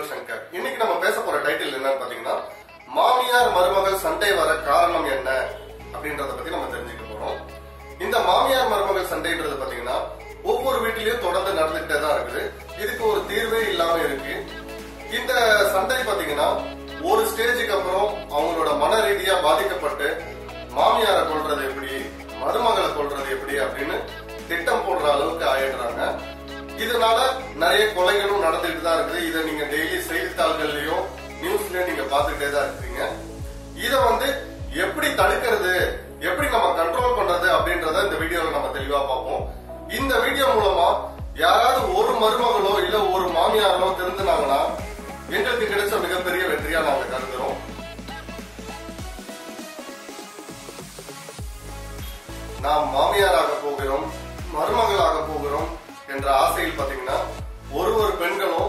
உங்கள் சங்கர் இன்னைக்கு நம்ம பேச போற டைட்டில் என்னன்னு பாத்தீங்கன்னா மாமியார் மருமகள் சண்டை வர காரணம் என்ன அப்படின்றத பத்தி நம்ம தெரிஞ்சுக்க போறோம் இந்த மாமியார் மருமகள் சண்டைன்றது பாத்தீங்கன்னா ஒவ்வொரு வீட்டிலயும் தொடர்ந்து நடந்துகிட்டே தான் இருக்குது இதுக்கு ஒரு தீர்வே இல்லாம இருக்கு இந்த சண்டை பாத்தீங்கன்னா ஒரு ஸ்டேஜுக்கு அப்புறம் அவங்களோட மன ரீதியா பாதிக்கப்பட்டு மாமியாரை கொல்றது எப்படி மருமகளை கொல்றது எப்படி அப்படின்னு திட்டம் போடுற அளவுக்கு ஆயிடுறாங்க இதனால நிறைய கொலைகளும் நடந்துட்டு தான் இருக்குது இதை நீங்க டெய்லி செய்தித்தாள்கள்லயும் நியூஸ்லயும் நீங்க பாத்துக்கிட்டே தான் இருக்கீங்க இத வந்து எப்படி தடுக்கிறது எப்படி நம்ம கண்ட்ரோல் பண்றது அப்படின்றத இந்த வீடியோல நம்ம தெளிவா பார்ப்போம் இந்த வீடியோ மூலமா யாராவது ஒரு மருமகளோ இல்ல ஒரு மாமியாரோ திருந்தினாங்கன்னா எங்களுக்கு கிடைச்ச மிகப்பெரிய வெற்றியா நாங்க கருதுறோம் நாம் மாமியாராக போகிறோம் மருமகளாக போகிறோம் என்ற ஆசையில் பாத்தீங்கன்னா ஒரு ஒரு பெண்களும்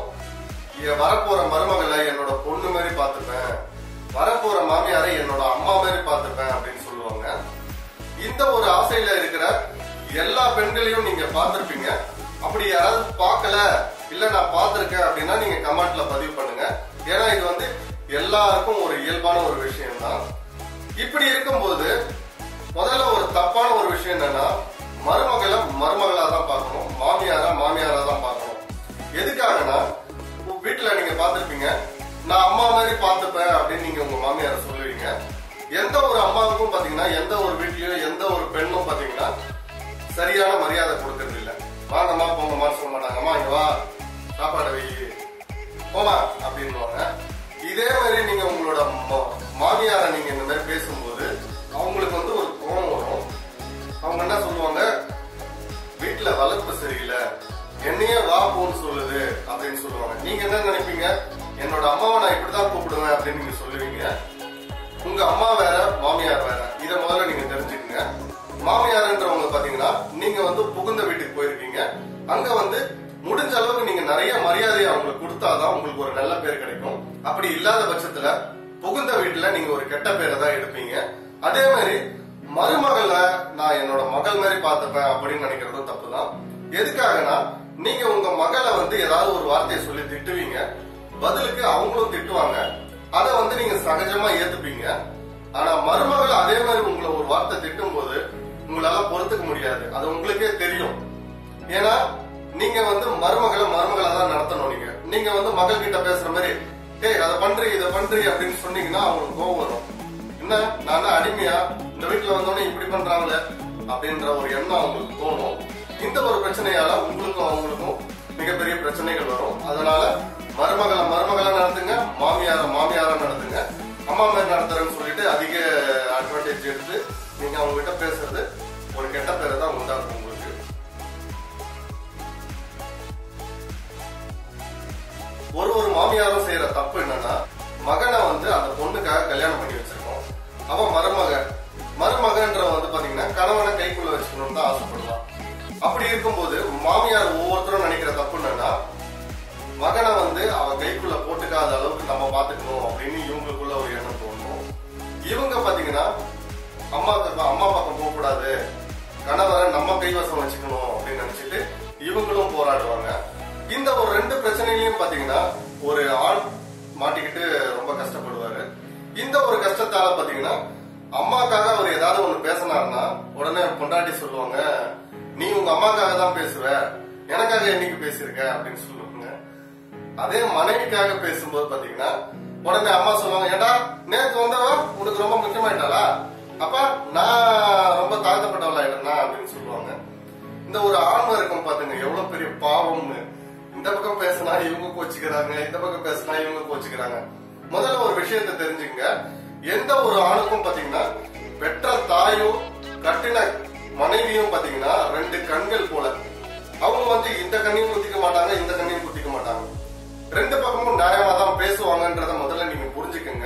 இ- வரப்போற மருமகளை என்னோட பொண்ணு மாதிரி பார்த்துப்பேன் வரப்போற மாமியாரை என்னோட அம்மா மாதிரி பார்த்துப்பேன் அப்படின்னு சொல்லுவாங்க இந்த ஒரு ஆசையில இருக்கிற எல்லா பெண்களையும் நீங்க பார்த்திருப்பீங்க அப்படி யாராவது பார்க்கல இல்ல நான் பார்த்திருக்கேன் அப்படின்னா நீங்க கமெண்ட்ல பதிவு பண்ணுங்க ஏன்னா இது வந்து எல்லாருக்கும் ஒரு இயல்பான ஒரு விஷயம் தான் இப்படி இருக்கும்போது முதல்ல ஒரு தப்பான ஒரு விஷயம் என்னன்னா மருமகளை மருமகளா தான் பார்க்கணும் மாமியாரா மாமியாரா தான் பார்க்கணும் எதுக்காகனா உங்க வீட்டுல நீங்க பார்த்திருப்பீங்க நான் அம்மா மாதிரி பார்த்துப்பேன் அப்படின்னு நீங்க உங்க மாமியார சொல்லுவீங்க எந்த ஒரு அம்மாவுக்கும் பாத்தீங்கன்னா எந்த ஒரு வீட்லயும் எந்த ஒரு பெண்ணும் பாத்தீங்கன்னா சரியான மரியாதை கொடுக்கறது இல்ல வாங்கம்மா போங்கம்மான்னு சொல்ல மாட்டாங்க அம்மா இங்க வா சாப்பாடு வை போமா அப்படின்னுவாங்க இதே மாதிரி நீங்க உங்களோட மா- மாமியாரை நீங்க இந்த மாதிரி பேசும்போது அவங்களுக்கு வந்து ஒரு கோபம் வரும் அவங்க என்ன சொல்லுவாங்க வீட்டுல வளர்ப்பு சரியில்லை என்னையே வா போன்னு சொல்லுது அப்படின்னு சொல்லுவாங்க நீங்க என்ன நினைப்பீங்க என்னோட அம்மாவை நான் இப்படிதான் கூப்பிடுவேன் அப்படின்னு நீங்க சொல்லுவீங்க உங்க அம்மா வேற மாமியார் வேற இத முதல்ல நீங்க தெரிஞ்சுக்கங்க மாமியார்ன்றவங்க பாத்தீங்கன்னா நீங்க வந்து புகுந்த வீட்டுக்கு போயிருக்கீங்க அங்க வந்து முடிஞ்ச அளவுக்கு நீங்க நிறைய மரியாதையை அவங்களுக்கு கொடுத்தாதான் உங்களுக்கு ஒரு நல்ல பேர் கிடைக்கும் அப்படி இல்லாத பட்சத்துல புகுந்த வீட்டுல நீங்க ஒரு கெட்ட பேரை தான் எடுப்பீங்க அதே மாதிரி மருமகளை நான் என்னோட மகள் மாதிரி பார்த்துப்பேன் அப்படின்னு நினைக்கிறதும் தப்புதான் எதுக்காகனா நீங்க உங்க மகளை வந்து ஏதாவது ஒரு வார்த்தையை சொல்லி திட்டுவீங்க பதிலுக்கு அவங்களும் திட்டுவாங்க அதை வந்து நீங்க சகஜமா ஏத்துப்பீங்க ஆனா மருமகள் அதே மாதிரி உங்களை ஒரு வார்த்தை திட்டும் போது உங்களால பொறுத்துக்க முடியாது அது உங்களுக்கே தெரியும் ஏன்னா நீங்க வந்து மருமகளை மருமகளா தான் நடத்தணும் நீங்க நீங்க வந்து மகள் கிட்ட பேசுற மாதிரி டேய் அதை பண்றீ இதை பண்றீ அப்படின்னு சொன்னீங்கன்னா அவங்களுக்கு கோவம் வரும் என்ன நான் என்ன அடிமையா இந்த வீட்டுல வந்தோடனே இப்படி பண்றாங்களே அப்படின்ற ஒரு எண்ணம் அவங்களுக்கு தோணும் இந்த ஒரு பிரச்சனையால உங்களுக்கும் அவங்களுக்கும் மிகப்பெரிய பிரச்சனைகள் வரும் அதனால மருமகளை மருமகளா நடத்துங்க மாமியார மாமியாரா நடத்துங்க அம்மா மாதிரி நடத்துறேன்னு சொல்லிட்டு அதிக அட்வான்டேஜ் எடுத்து நீங்க அவங்க கிட்ட பேசுறது ஒரு கெட்ட பேரை தான் உண்டாக்கும் உங்களுக்கு ஒரு ஒரு மாமியாரும் செய்யற தப்பு என்னன்னா மகனை வந்து அந்த பொண்ணுக்காக கல்யாணம் பண்ணி வச்சிருக்கோம் அவன் மருமக மருமகன்றவன் வந்து பாத்தீங்கன்னா கணவனை கைக்குள்ள வச்சுக்கணும்னு தான் ஆசைப்படுவான் அப்படி இருக்கும்போது மாமியார் ஒவ்வொருத்தரும் நினைக்கிற தப்பு என்னன்னா மகனை வந்து அவன் கைக்குள்ள போட்டுக்காத அளவுக்கு நம்ம பாத்துக்கணும் அப்படின்னு இவங்களுக்குள்ள ஒரு எண்ணம் தோணும் இவங்க பாத்தீங்கன்னா அம்மா அம்மா பக்கம் போக கூடாது கணவரை நம்ம கைவசம் வச்சுக்கணும் அப்படின்னு நினைச்சிட்டு இவங்களும் போராடுவாங்க இந்த ஒரு ரெண்டு பிரச்சனையிலயும் பாத்தீங்கன்னா ஒரு ஆண் மாட்டிக்கிட்டு ரொம்ப கஷ்டப்படுவாரு இந்த ஒரு கஷ்டத்தால பாத்தீங்கன்னா அம்மாக்காக அவர் ஏதாவது ஒண்ணு பேசினாருன்னா உடனே பொண்டாட்டி சொல்லுவாங்க நீ உங்க அம்மாக்காக தான் பேசுவ எனக்காக என்னைக்கு பேசியிருக்க அப்படின்னு சொல்லுவாங்க அதே மனைவிக்காக பேசும்போது பாத்தீங்கன்னா உடனே அம்மா சொல்லுவாங்க ஏடா நேத்து வந்தவ உனக்கு ரொம்ப முக்கியமாயிட்டாளா அப்ப நான் ரொம்ப தாழ்த்தப்பட்டவளாயிட்டேனா அப்படின்னு சொல்லுவாங்க இந்த ஒரு ஆண் வர்க்கம் பாத்துங்க எவ்வளவு பெரிய பாவம்னு இந்த பக்கம் பேசினா இவங்க கோச்சிக்கிறாங்க இந்த பக்கம் பேசினா இவங்க கோச்சிக்கிறாங்க முதல்ல ஒரு விஷயத்தை தெரிஞ்சுங்க எந்த ஒரு ஆணுக்கும் பாத்தீங்கன்னா பெற்ற தாயும் கட்டின மனைவியும் பாத்தீங்கன்னா ரெண்டு கண்கள் போல அவங்க வந்து இந்த கண்ணையும் குத்திக்க மாட்டாங்க இந்த கண்ணையும் குத்திக்க மாட்டாங்க ரெண்டு பக்கமும் நியாயமா தான் பேசுவாங்கன்றத முதல்ல நீங்க புரிஞ்சுக்கங்க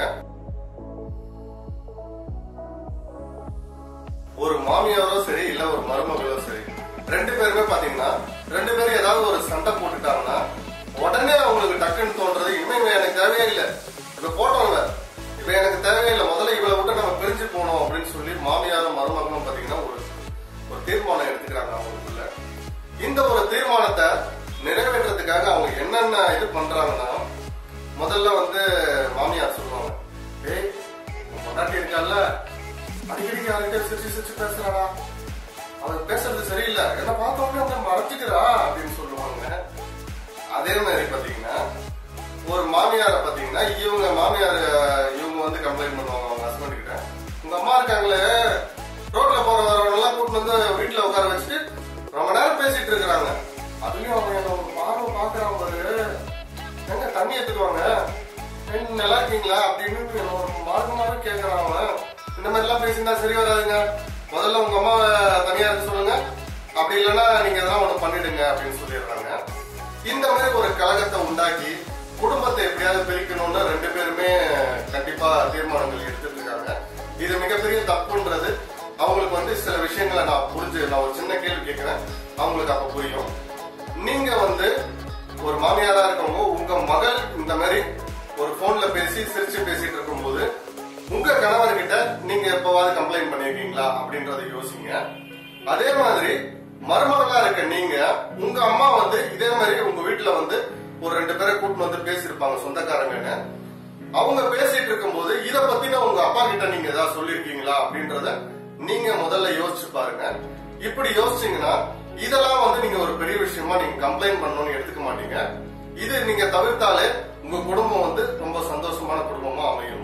ஒரு மாமியாரோ சரி இல்ல ஒரு மருமகளோ சரி ரெண்டு பேருமே பாத்தீங்கன்னா ரெண்டு பேரும் ஏதாவது ஒரு சண்டை போட்டுட்டாங்கன்னா உடனே அவங்களுக்கு டக்குன்னு தோன்றது இனிமே இவன் எனக்கு தேவையே இல்ல இப்ப போட்டோம்ல இப்ப எனக்கு தேவையே இல்ல முதல்ல இவளை விட்டு நம்ம பிரிஞ்சு போனோம் அப்படின்னு சொல்லி மாமியாரும் மருமகளும் பாத்தீங்கன்னா ஒரு ஒரு தீர்மானம் எடுத்துக்கிறாங்க அவங்களுக்குள்ள இந்த ஒரு தீர்மானத்தை நிறைவேற்றதுக்காக அவங்க என்னென்ன இது பண்றாங்கன்னா முதல்ல வந்து மாமியார் சொல்லுவாங்க ஏய் உன் பொண்டாட்டி இருக்கால அடிக்கடி யார்கிட்ட சிரிச்சு சிரிச்சு பேசுறாடா அவன் பேசுறது சரியில்லை என்ன பார்த்த உடனே அவன் மறைச்சிக்கிறா அப்படின்னு சொல்லுவாங்க அதே மாதிரி பாத்தீங்கன்னா ஒரு மாமியார பாத்தீங்கன்னா இவங்க மாமியார் அஹ், இவங்க வந்து கம்ப்ளைண்ட் பண்ணுவாங்க அவங்க ஹஸ்பண்ட் கிட்ட உங்க அம்மா இருக்காங்களே ரோட்ல போற வரவங்க எல்லாம் கூட்டு வந்து வீட்டுல உட்கார வச்சுட்டு ரொம்ப நேரம் பேசிட்டு இருக்கிறாங்க அதுலயும் அவங்க என்ன ஒரு பார்வை பாக்குறாங்க பாரு எங்க தண்ணி எடுத்துக்குவாங்க "ஏய், நல்லா இருக்கீங்களா அப்படின்னு என்ன ஒரு மார்க்க மாதிரி கேக்குறான் அவன் இந்த மாதிரி எல்லாம் பேசியிருந்தா சரி வராதுங்க முதல்ல உங்க அம்மாவை தனியா இருக்க சொல்லுங்க அப்படி இல்லைன்னா நீங்க எதனா ஒண்ணு பண்ணிடுங்க அப்படின்னு சொல்லிடுறாங்க இந்த மாதிரி ஒரு கழகத்தை உண்டாக்கி குடும்பத்தை எப்படியாவது பிரிக்கணும்னு ரெண்டு பேருமே கண்டிப்பா தீர்மானங்கள் எடுத்துட்டு இருக்காங்க இது மிகப்பெரிய தப்புன்றது அவங்களுக்கு வந்து சில விஷயங்களை நான் புரிஞ்சு நான் ஒரு சின்ன கேள்வி கேட்கிறேன் அவங்களுக்கு அப்ப புரியும் நீங்க வந்து ஒரு மாமியாரா இருக்கவங்க உங்க மகள் இந்த மாதிரி ஒரு போன்ல பேசி சிரிச்சு பேசிட்டு இருக்கும்போது உங்க கணவர்கிட்ட நீங்க எப்பவாவது கம்ப்ளைண்ட் பண்ணிருக்கீங்களா அப்படின்றத யோசிங்க அதே மாதிரி மருமகளா இருக்க நீங்க உங்க அம்மா வந்து இதே மாதிரி உங்க வீட்டுல வந்து ஒரு ரெண்டு பேரை கூட்டிட்டு வந்து பேசியிருப்பாங்க சொந்தக்காரங்கன்னு அவங்க பேசிட்டு இருக்கும்போது இத பத்தின உங்க அப்பா கிட்ட நீங்க ஏதாவது சொல்லிருக்கீங்களா அப்படின்றத நீங்க முதல்ல யோசிச்சு பாருங்க இப்படி யோசிச்சீங்கன்னா இதெல்லாம் வந்து நீங்க ஒரு பெரிய விஷயமா நீங்க கம்ப்ளைண்ட் பண்ணணும்னு எடுத்துக்க மாட்டீங்க இது நீங்க தவிர்த்தாலே உங்க குடும்பம் வந்து ரொம்ப சந்தோஷமான குடும்பமா அமையும்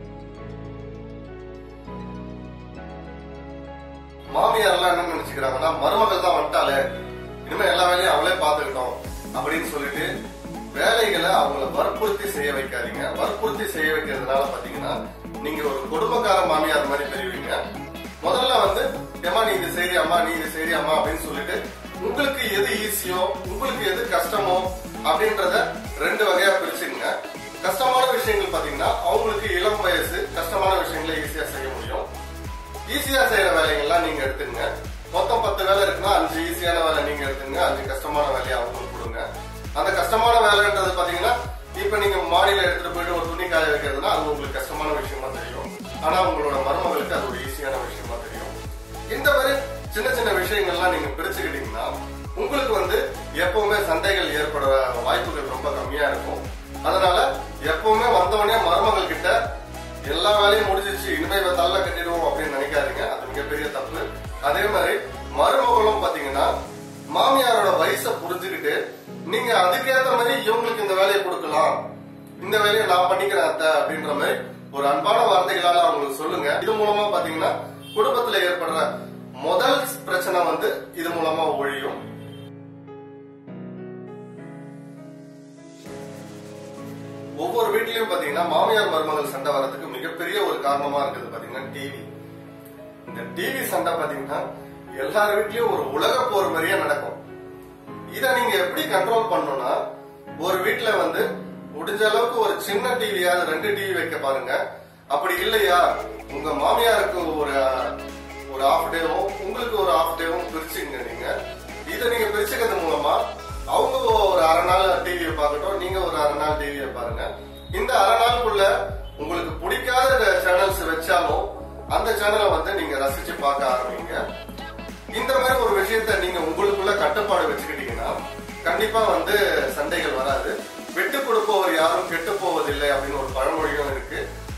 மாமியார் எல்லாம் என்ன நினைச்சுக்கிறாங்கன்னா மருமகள் தான் வந்துட்டாலே இனிமே எல்லா வேலையும் அவளே பாத்துக்கிட்டோம் அப்படின்னு சொல்லிட்டு வேலைகளை அவங்கள வற்புறுத்தி செய்ய வைக்காதீங்க வற்புறுத்தி செய்ய வைக்கிறதுனால பாத்தீங்கன்னா நீங்க ஒரு குடும்பக்கார மாமியார் மாதிரி தெரிவிங்க முதல்ல வந்து ஏமா நீ இது சரி அம்மா நீ இது சரி அம்மா அப்படின்னு சொல்லிட்டு உங்களுக்கு எது ஈஸியோ உங்களுக்கு எது கஷ்டமோ அப்படின்றத ரெண்டு வகையா பிரிச்சுங்க கஷ்டமான விஷயங்கள் பாத்தீங்கன்னா அவங்களுக்கு இளம் வயசு கஷ்டமான விஷயங்களை ஈஸியா செய்ய முடியும் ஈஸியா செய்யற வேலைகள்லாம் நீங்க எடுத்துங்க மொத்தம் பத்து வேலை இருக்குன்னா அஞ்சு ஈஸியான வேலை நீங்க எடுத்துங்க அஞ்சு கஷ்டமான வேலையை அவங்களுக்கு கொடுங்க அந்த கஷ்டமான வேலைன்றது பாத்தீங்கன்னா இப்ப நீங்க மாடியில எடுத்துட்டு போயிட்டு ஒரு துணி காய வைக்கிறதுனா அது உங்களுக்கு கஷ்டமான விஷயமா தெரியும் ஆனா உங்களோட மருமகளுக்கு அது ஒரு ஈஸியான விஷயமா தெரியும் இந்த மாதிரி சின்ன சின்ன விஷயங்கள்லாம் நீங்க பிரிச்சுக்கிட்டீங்கன்னா உங்களுக்கு வந்து எப்பவுமே சண்டைகள் ஏற்பட வாய்ப்புகள் ரொம்ப கம்மியா இருக்கும் அதனால எப்பவுமே வந்தவொடனே மருமகள் கிட்ட எல்லா வேலையும் முடிஞ்சிச்சு இனிமே இவ தள்ள கட்டிடுவோம் அப்படின்னு நினைக்காதீங்க அது மிகப்பெரிய தப்பு அதே மாதிரி மருமகளும் பாத்தீங்கன்னா மாமியாரோட வயசை புரிஞ்சுக்கிட்டு நீங்க அதுக்கேத்த மாதிரி இவங்களுக்கு இந்த வேலையை கொடுக்கலாம் இந்த வேலையை நான் பண்ணிக்கிறேன் அத்தை அப்படின்ற மாதிரி ஒரு அன்பான வார்த்தைகளால அவங்களுக்கு சொல்லுங்க இது மூலமா பாத்தீங்கன்னா குடும்பத்துல ஏற்படுற முதல் பிரச்சனை வந்து இது மூலமா ஒழியும் ஒவ்வொரு வீட்லயும் பாத்தீங்கன்னா மாமியார் மருமகள் சண்டை வர்றதுக்கு மிகப்பெரிய ஒரு காரணமா இருக்குது பாத்தீங்கன்னா டிவி இந்த டிவி சண்டை பாத்தீங்கன்னா எல்லார் வீட்லயும் ஒரு உலக போர் மாதிரியே நடக்கும் இத நீங்க எப்படி கண்ட்ரோல் பண்ணணும்னா ஒரு வீட்ல வந்து முடிஞ்ச அளவுக்கு ஒரு சின்ன டிவியாவது ரெண்டு டிவி வைக்க பாருங்க அப்படி இல்லையா உங்க மாமியாருக்கு ஒரு ஒரு ஆஃப் டேவும் உங்களுக்கு ஒரு ஆஃப் டேவும் பிரிச்சுங்க நீங்க இதை நீங்க பிரிச்சுக்கிறது மூலமா அவங்க ஒரு அரை நாள் டிவியை பார்க்கட்டும் நீங்க ஒரு அரை நாள் டிவியை பாருங்க இந்த அரை நாளுக்குள்ள உங்களுக்கு பிடிக்காத சேனல்ஸ் வச்சாலும் அந்த சேனலை வந்து நீங்க ரசிச்சு பார்க்க ஆரம்பிங்க இந்த மாதிரி ஒரு விஷயத்த நீங்க உங்களுக்குள்ள கட்டுப்பாடு வச்சுக்கிட்டீங்கன்னா கண்டிப்பா வந்து சண்டைகள் வராது விட்டு கொடுப்பவர் யாரும் கெட்டு போவதில்லை அப்படின்னு ஒரு பழமொழியும் இருக்கு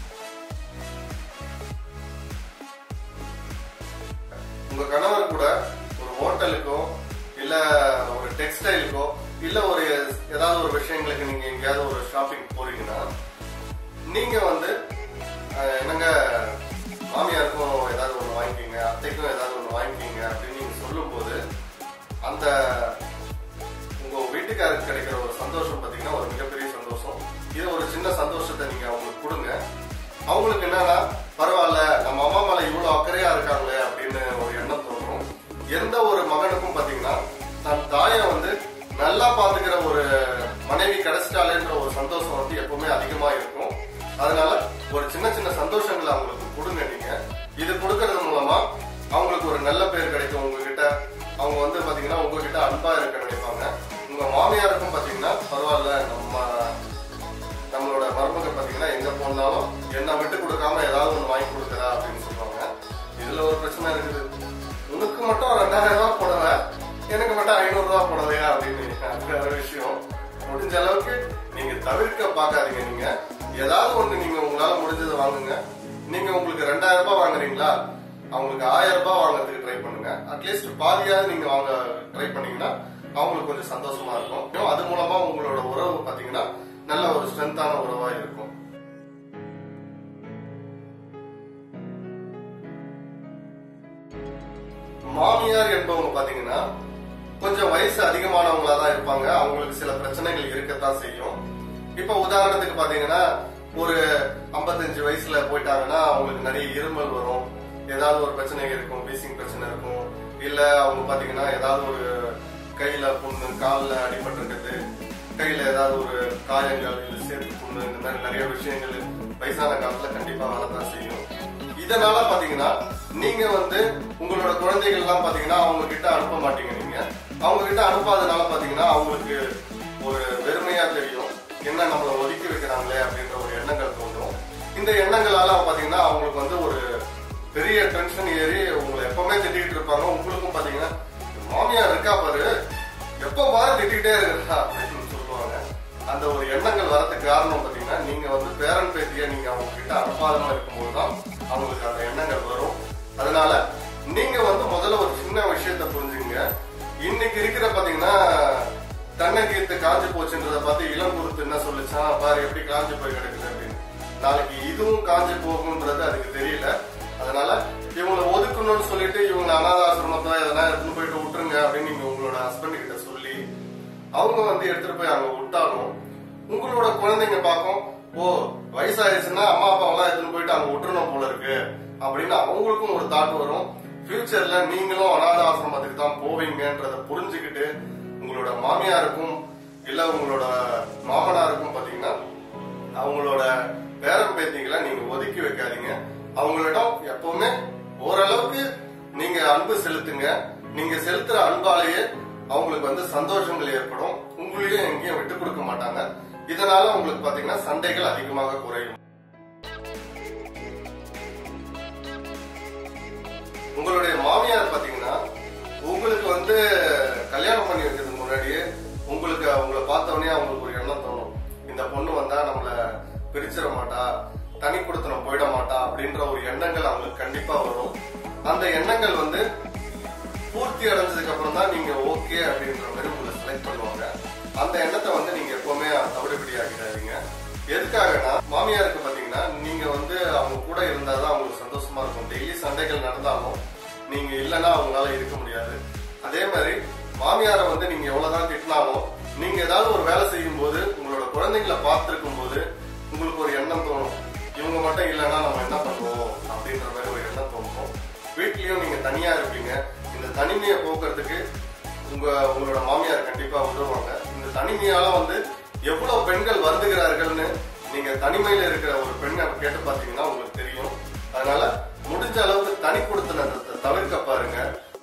உங்க கணவர் கூட ஒரு ஹோட்டலுக்கோ இல்ல ஒரு டெக்ஸ்டைலுக்கோ இல்ல ஒரு ஏதாவது ஒரு விஷயங்களுக்கு நீங்க எங்கேயாவது ஒரு ஷாப்பிங் போறீங்கன்னா நீங்க வந்து அஹ், என்னங்க மாமியாருக்கும் ஏதாவது ஒண்ணு வாங்கிக்கிங்க அத்தைக்கும் ஏதாவது ஒண்ணு வாங்கிக்கிங்க அப்படின்னு நீங்க சொல்லும்போது அந்த உங்க வீட்டுக்காருக்கு கிடைக்கிற ஒரு சந்தோஷம் பாத்தீங்கன்னா ஒரு மிகப்பெரிய சந்தோஷம் இது ஒரு சின்ன சந்தோஷத்தை நீங்க அவங்களுக்கு கொடுங்க அவங்களுக்கு என்னன்னா பரவாயில்ல நம்ம அம்மா மேல இவ்வளவு அக்கறையா இருக்காங்களே அப்படின்னு ஒரு எண்ணம் தோணும் எந்த ஒரு மகனுக்கும் பாத்தீங்கன்னா தன் தாயை வந்து நல்லா பாத்துக்கிற ஒரு மனைவி கிடைச்சிட்டாலேன்ற ஒரு சந்தோஷம் வந்து எப்பவுமே அதிகமா இருக்கும் அதனால ஒரு சின்ன சின்ன சந்தோஷங்களை அவங்களுக்கு கொடுங்க நீங்க இது கொடுக்கறது மூலமா அவங்களுக்கு ஒரு நல்ல பேர் கிடைக்கும் உங்ககிட்ட அவங்க வந்து பாத்தீங்கன்னா உங்ககிட்ட அன்பா இருக்க நினைப்பாங்க உங்க மாமியாருக்கும் பாத்தீங்கன்னா பரவாயில்ல நம்ம நம்மளோட மருமக பாத்தீங்கன்னா எங்க போனாலும் என்ன விட்டு கொடுக்காம ஏதாவது ஒண்ணு வாங்கி கொடுக்குறா அப்படின்னு சொல்லுவாங்க இதுல ஒரு பிரச்சனை இருக்குது உனக்கு மட்டும் ரெண்டாயிரம் ரூபாய் புடவை எனக்கு மட்டும் ஐநூறு ரூபாய் புடவையா அப்படின்னு அது வேற விஷயம் முடிஞ்ச அளவுக்கு நீங்க தவிர்க்க பார்க்காதீங்க நீங்க ஏதாவது ஒண்ணு நீங்க உங்களால முடிஞ்சதை வாங்குங்க நீங்க உங்களுக்கு ரெண்டாயிரம் ரூபாய் வாங்குறீங்களா அவங்களுக்கு ஆயிரம் ரூபாய் வாங்குறதுக்கு ட்ரை பண்ணுங்க அட்லீஸ்ட் பாதியாவது நீங்க வாங்க ட்ரை பண்ணீங்கன்னா அவங்களுக்கு கொஞ்சம் சந்தோஷமா இருக்கும் இன்னும் அது மூலமா உங்களோட உறவு பாத்தீங்கன்னா நல்ல ஒரு ஸ்ட்ரென்த்தான உறவா இருக்கும் மாமியார் என்பவங்க பாத்தீங்கன்னா கொஞ்சம் வயசு அதிகமானவங்களா தான் இருப்பாங்க அவங்களுக்கு சில பிரச்சனைகள் இருக்கத்தான் செய்யும் இப்ப உதாரணத்துக்கு பாத்தீங்கன்னா ஒரு 55 வயசுல போயிட்டாங்கன்னா அவங்களுக்கு நிறைய இருமல் வரும் ஏதாவது ஒரு பிரச்சனை இருக்கும் வீசிங் பிரச்சனை இருக்கும் இல்ல அவங்க பாத்தீங்கன்னா ஏதாவது ஒரு கையில புண்ணு கால்ல அடிபட்டிருக்குது கையில ஏதாவது ஒரு காயங்கள் இல்ல சேர்த்து புண்ணு இந்த மாதிரி நிறைய விஷயங்கள் வயசான காலத்துல கண்டிப்பா வரதான் செய்யும் இதனால பாத்தீங்கன்னா நீங்க வந்து உங்களோட குழந்தைகள் எல்லாம் பாத்தீங்கன்னா அவங்க கிட்ட அனுப்ப மாட்டீங்க நீங்க அவங்க கிட்ட அனுப்பாதனால பாத்தீங்கன்னா அவங்களுக்கு ஒரு வெறுமையா தெரியும் என்ன நம்மள ஒதுக்கி வைக்கிறாங்களே அப்படின்ற ஒரு எண்ணங்கள் தோன்றும் இந்த எண்ணங்களால பாத்தீங்கன்னா அவங்களுக்கு வந்து ஒரு பெரிய டென்ஷன் ஏறி உங்களை எப்பவுமே திட்டிகிட்டு இருப்பாங்க உங்களுக்கும் பாத்தீங்கன்னா மாமியார் இருக்கா பாரு எப்ப பாரு திட்டிகிட்டே இருக்கா அப்படின்னு சொல்லுவாங்க அந்த ஒரு எண்ணங்கள் வரதுக்கு காரணம் பாத்தீங்கன்னா நீங்க வந்து பேரன் பேத்திய நீங்க அவங்க கிட்ட அனுப்பாதமா இருக்கும்போது தான் அவங்களுக்கு அந்த எண்ணங்கள் வரும் அதனால நீங்க வந்து முதல்ல ஒரு சின்ன விஷயத்த புரிஞ்சுங்க இன்னைக்கு இருக்கிற பாத்தீங்கன்னா தென்னங்கீத்து காஞ்சு போச்சுன்றத பார்த்து இளம் குருத்து என்ன சொல்லுச்சான் பாரு எப்படி காஞ்சு போய் கிடக்குது அப்படின்னு நாளைக்கு இதுவும் காஞ்சு போகும்ன்றது அதுக்கு தெரியல அதனால இவங்களை ஒதுக்கணும்னு சொல்லிட்டு இவங்க அனாதாசிரமத்தை எதனா எடுத்துன்னு போயிட்டு விட்டுருங்க அப்படின்னு நீங்க உங்களோட ஹஸ்பண்ட் கிட்ட சொல்லி அவங்க வந்து எடுத்துட்டு போய் அங்க விட்டாலும் உங்களோட குழந்தைங்க பார்க்கும் ஓ வயசாயிருச்சுன்னா அம்மா அப்பாவெல்லாம் எடுத்துட்டு போயிட்டு அங்க விட்டுறணும் போல இருக்கு அப்படின்னு அவங்களுக்கும் ஒரு தாட் வரும் ஃபியூச்சர்ல நீங்களும் அனாத ஆசிரமத்துக்கு தான் போவீங்கன்றத புரிஞ்சுக்கிட்டு உங்களோட மாமியாருக்கும் இல்ல உங்களோட மாமனாருக்கும் பாத்தீங்கன்னா அவங்களோட பேரம் பேத்திகளை நீங்க ஒதுக்கி வைக்காதீங்க அவங்களிடம் எப்பவுமே ஓரளவுக்கு நீங்க அன்பு செலுத்துங்க நீங்க செலுத்துற அன்பாலேயே அவங்களுக்கு வந்து சந்தோஷங்கள் ஏற்படும் உங்களையும் எங்கேயும் விட்டு கொடுக்க மாட்டாங்க இதனால உங்களுக்கு பாத்தீங்கன்னா சண்டைகள் அதிகமாக குறையும் உங்களுடைய மாமியார் பாத்தீங்கன்னா உங்களுக்கு வந்து கல்யாணம் பண்ணி வைக்கிறதுக்கு முன்னாடியே உங்களுக்கு அவங்கள பார்த்தவொடனே அவங்களுக்கு ஒரு எண்ணம் தோணும் இந்த பொண்ணு வந்தா நம்மள பிரிச்சிட மாட்டா தனி கொடுத்தனம் போயிட மாட்டா அப்படின்ற ஒரு எண்ணங்கள் அவங்களுக்கு கண்டிப்பா வரும் அந்த எண்ணங்கள் வந்து பூர்த்தி அடைஞ்சதுக்கு அப்புறம் தான் நீங்க ஓகே அப்படின்ற மாதிரி உங்களை செலக்ட் பண்ணுவாங்க அந்த எண்ணத்தை வந்து நீங்க எப்பவுமே தவிடுபடி ஆகிடாதீங்க எதுக்காகனா மாமியாருக்கு பாத்தீங்கன்னா நீங்க வந்து அவங்க கூட இருந்தாதான் அவங்களுக்கு சந்தோஷமா இருக்கும் டெய்லி சண்டைகள் நடந்தாலும் நீங்க இல்லைன்னா அவங்களால இருக்க முடியாது அதே மாதிரி மாமியாரை வந்து நீங்க எவ்வளவுதான் திட்டினாலும் நீங்க ஏதாவது ஒரு வேலை செய்யும் போது உங்களோட குழந்தைங்களை பார்த்திருக்கும் போது உங்களுக்கு ஒரு எண்ணம் தோணும் இவங்க மட்டும் இல்லைன்னா நம்ம என்ன பண்ணுவோம் அப்படின்ற மாதிரி ஒரு எண்ணம் தோணும் வீட்லயும் நீங்க தனியா இருப்பீங்க இந்த தனிமையை போக்குறதுக்கு உங்க உங்களோட மாமியார் கண்டிப்பா உதவுவாங்க இந்த தனிமையால வந்து எவ்வளவு பெண்கள் வருந்துகிறார்கள்னு நீங்க தனிமையில இருக்கிற ஒரு பெண்ணை கேட்டு பாத்தீங்கன்னா உங்களுக்கு தெரியும் அதனால முடிஞ்ச அளவுக்கு தனி கொடுத்தனத்தை தவிர்க்க பாருங்க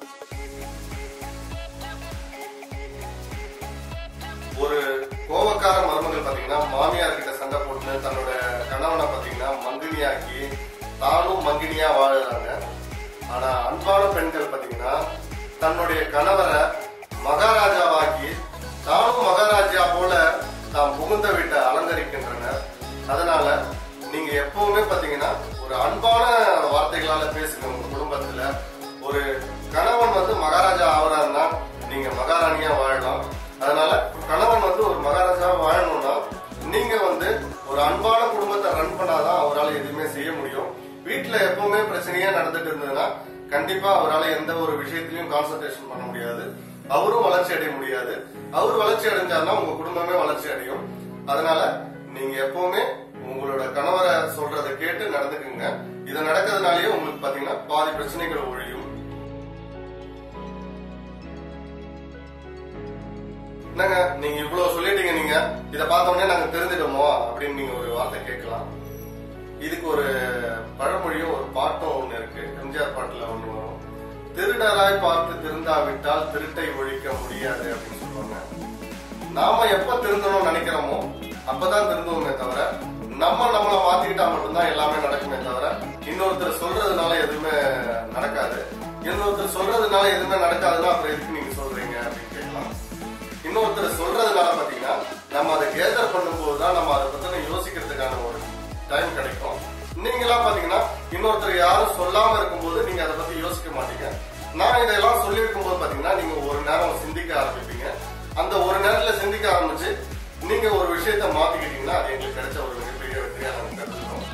ஒரு கோபக்கார மருமகள் பாத்தீங்கன்னா மாமியார் கிட்ட சண்டை போட்டு தன்னோட கணவனை பாத்தீங்கன்னா மங்கினியாக்கி தானும் மங்கினியா வாழுறாங்க ஆனா அன்பான பெண்கள் பாத்தீங்கன்னா தன்னுடைய கணவரை மகாராஜாவாக்கி தானும் மகாராஜா போல தாம் புகுந்த வீட்டை அலங்கரிக்கின்றனர் அதனால நீங்க எப்பவுமே பாத்தீங்கன்னா ஒரு அன்பான வார்த்தைகளால பேசுங்க உங்க குடும்பத்துல ஒரு கணவன் வந்து மகாராஜா ஆகுறாருன்னா நீங்க மகாராணியா வாழலாம் அதனால கணவன் வந்து ஒரு மகாராஜா வாழணும்னா நீங்க வந்து ஒரு அன்பான குடும்பத்தை ரன் பண்ணாதான் அவரால் எதுவுமே செய்ய முடியும் வீட்டுல எப்பவுமே பிரச்சனையே நடந்துட்டு இருந்ததுன்னா கண்டிப்பா அவரால் எந்த ஒரு விஷயத்திலையும் கான்சென்ட்ரேஷன் பண்ண முடியாது அவரும் வளர்ச்சி அடைய முடியாது அவர் வளர்ச்சி அடைஞ்சாருன்னா உங்க குடும்பமே வளர்ச்சி அடையும் அதனால நீங்க எப்பவுமே உங்களோட கணவரை சொல்றதை கேட்டு நடந்துக்குங்க இது நடக்கிறதுனாலயே உங்களுக்கு பாத்தீங்கன்னா பாதி பிரச்சனைகள் ஒழியும் என்னங்க நீங்க இவ்வளவு சொல்லிட்டீங்க நீங்க இத பார்த்த உடனே நாங்க தெரிஞ்சிட்டோமோ அப்படின்னு நீங்க ஒரு வார்த்தை கேட்கலாம் இதுக்கு ஒரு பழமொழியும் ஒரு பாட்டும் ஒண்ணு இருக்கு எம்ஜிஆர் பாட்டுல ஒண்ணு வரும் திருடராய் பார்த்து திருந்தாவிட்டால் திருட்டை ஒழிக்க முடியாது அப்படின்னு சொல்லுவாங்க நாம எப்ப திருந்தணும்னு நினைக்கிறோமோ அப்பதான் திருந்துவோமே தவிர நம்ம நம்மள மாத்திக்கிட்டா மட்டும்தான் எல்லாமே நடக்குமே தவிர இன்னொருத்தர் சொல்றதுனால எதுவுமே நடக்காது இன்னொருத்தர் சொல்றதுனால எதுவுமே நடக்காதுன்னா அப்புறம் எதுக்கு நீங்க சொல்றீங்க அப்படின்னு கேட்கலாம் இன்னொருத்தர் சொல்றதுனால பாத்தீங்கன்னா நம்ம அதை கேதர் பண்ணும்போது தான் நீங்க ஒரு நேரம் சிந்திக்க ஆரம்பிப்பீங்க அந்த ஒரு நேரத்துல சிந்திக்க ஆரம்பிச்சு நீங்க ஒரு விஷயத்த மாத்திக்கிட்டீங்கன்னா அது எங்களுக்கு கிடைச்ச ஒரு மிகப்பெரிய வெற்றியா நாங்க கருதுகிறோம்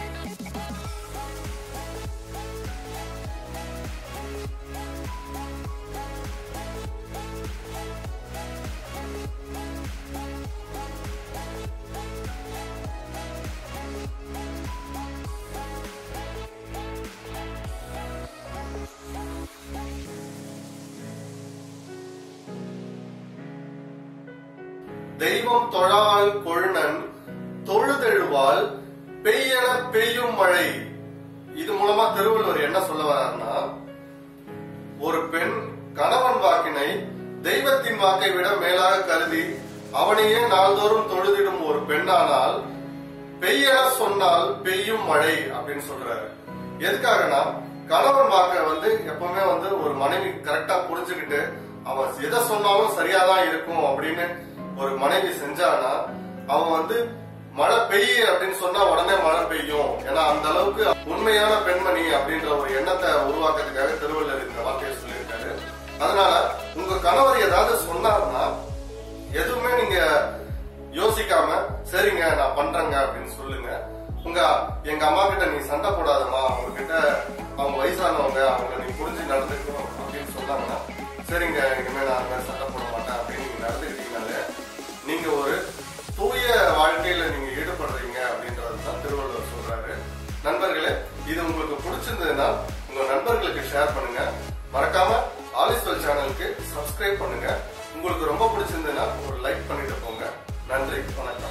தெய்வம் தொழால் கொழுநன் தொழுதெழுவால் பெய்யன பெய்யும் மழை இது மூலமா திருவள்ளுவர் என்ன சொல்ல வர்றாருன்னா ஒரு பெண் கணவன் வாக்கினை தெய்வத்தின் வாக்கை விட மேலாக கருதி அவனையே நாள்தோறும் தொழுதிடும் ஒரு பெண்ணானால் பெய்யன சொன்னால் பெய்யும் மழை அப்படின்னு சொல்றாரு எதுக்காகனா கணவன் வாக்க வந்து எப்பவுமே வந்து ஒரு மனைவி கரெக்டா புரிஞ்சுக்கிட்டு அவன் எதை சொன்னாலும் சரியாதான் இருக்கும் அப்படின்னு ஒரு மனைவி செஞ்சானா அவன் வந்து மழை பெய்ய அப்படின்னு சொன்னா உடனே மழை பெய்யும் ஏன்னா அந்த அளவுக்கு உண்மையான பெண்மணி அப்படின்ற ஒரு எண்ணத்தை உருவாக்குறதுக்காக திருவள்ளுவர் இந்த வார்த்தையை சொல்லியிருக்காரு அதனால உங்க கணவர் ஏதாவது சொன்னார்னா எதுவுமே நீங்க யோசிக்காம சரிங்க நான் பண்றேங்க அப்படின்னு சொல்லுங்க உங்க எங்க அம்மா கிட்ட நீ சண்டை போடாதம்மா அவங்க கிட்ட அவங்க வயசானவங்க அவங்க நீ புரிஞ்சு நடந்துக்கணும் அப்படின்னு சொன்னாங்கன்னா சரிங்க இனிமே நான் அந்த மாதிரி சண்டை போட மாட்டேன் அப்படின்னு நீங்க நடந்துக்கிட்டீங்கனாலே நீங்க ஒரு தூய வாழ்க்கையில நீங்க ஈடுபடுறீங்க அப்படின்றது தான் திருவள்ளுவர் சொல்றாரு நண்பர்களே இது உங்களுக்கு பிடிச்சிருந்ததுன்னா உங்க நண்பர்களுக்கு ஷேர் பண்ணுங்க மறக்காம ஆலிஸ்வல் சேனலுக்கு சப்ஸ்கிரைப் பண்ணுங்க உங்களுக்கு ரொம்ப பிடிச்சிருந்ததுன்னா ஒரு லைக் பண்ணிட்டு போங்க நன்றி வணக்கம்